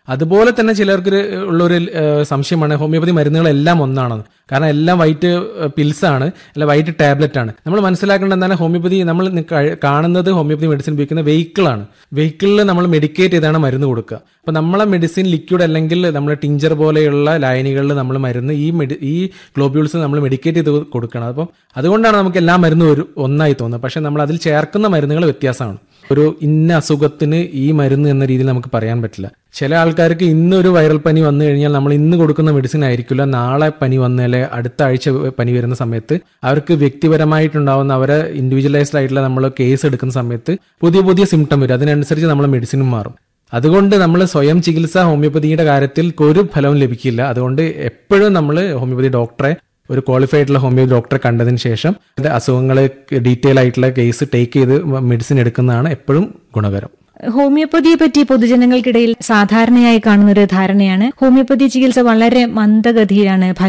അതുപോലെ തന്നെ ചിലർക്ക് ഒരു- ഉള്ളൊരു ഏഹ്, സംശയമാണ് ഹോമിയോപ്പതി മരുന്നുകളെല്ലാം ഒന്നാണെന്ന് കാരണം എല്ലാം വൈറ്റ് പിൽസ് ആണ് അല്ല വൈറ്റ് ടാബ്ലറ്റ് ആണ് നമ്മൾ മനസ്സിലാക്കേണ്ടത് എന്താണ് ഹോമിയോപ്പതി നമ്മൾ നി- കഴി- കാണുന്നത് ഹോമിയോപ്പതി മെഡിസിൻ ഉപയോഗിക്കുന്ന വെഹിക്കിളാണ് വെഹിക്കിളിൽ നമ്മൾ മെഡിക്കേറ്റ് ചെയ്താണ് മരുന്ന് കൊടുക്കുക അപ്പൊ നമ്മളെ മെഡിസിൻ ലിക്വിഡ് അല്ലെങ്കിൽ നമ്മൾ ടിഞ്ചർ പോലെയുള്ള ലൈനുകളിൽ നമ്മൾ മരുന്ന് ഈ മെഡി ഈ ഗ്ലോബ്യൂൾസ് നമ്മൾ മെഡിക്കേറ്റ് ചെയ്ത് കൊടുക്കണം അപ്പം അതുകൊണ്ടാണ് നമുക്ക് എല്ലാ മരുന്നും ഒരു ഒന്നായി തോന്നുന്നത് പക്ഷെ നമ്മൾ അതിൽ ചേർക്കുന്ന മരുന്നുകൾ വ്യത്യാസമാണ് ഒരു ഇന്ന അസുഖത്തിന് ഈ മരുന്ന് എന്ന രീതിയിൽ നമുക്ക് പറയാൻ പറ്റില്ല ചില ആൾക്കാർക്ക് ഇന്നൊരു വൈറൽ പനി വന്നു കഴിഞ്ഞാൽ നമ്മൾ ഇന്ന് കൊടുക്കുന്ന മെഡിസിൻ ആയിരിക്കില്ല നാളെ പനി വന്നാലേ അടുത്ത ആഴ്ച പനി വരുന്ന സമയത്ത് അവർക്ക് വ്യക്തിപരമായിട്ടുണ്ടാവുന്ന അവരെ ഇൻഡിവിജ്വലൈസ്ഡ് ആയിട്ടുള്ള നമ്മൾ കേസ് എടുക്കുന്ന സമയത്ത് പുതിയ പുതിയ സിംറ്റം വരും അതിനനുസരിച്ച് നമ്മൾ മെഡിസിനും മാറും അതുകൊണ്ട് നമ്മൾ സ്വയം ചികിത്സ ഹോമിയോപ്പതിയുടെ കാര്യത്തിൽ ഒരു ഫലവും ലഭിക്കില്ല അതുകൊണ്ട് എപ്പോഴും നമ്മൾ ഹോമിയോപ്പതി ഡോക്ടറെ ഒരു ക്വാളിഫൈഡ് ആയിട്ടുള്ള ഹോമിയോ ഡോക്ടറെ കണ്ടതിന് ശേഷം ഇത് അസുഖങ്ങൾ ഡീറ്റെയിൽ ആയിട്ടുള്ള കേസ് ടേക്ക് ചെയ്ത് മെഡിസിൻ എടുക്കുന്നതാണ് എപ്പോഴും ഗുണകരം ഹോമിയോപ്പതിയെ പറ്റി പൊതുജനങ്ങൾക്കിടയിൽ സാധാരണയായി കാണുന്ന ഒരു ധാരണയാണ് ഹോമിയോപ്പതി ചികിത്സ വളരെ മന്ദഗതിയിലാണ് ഫലം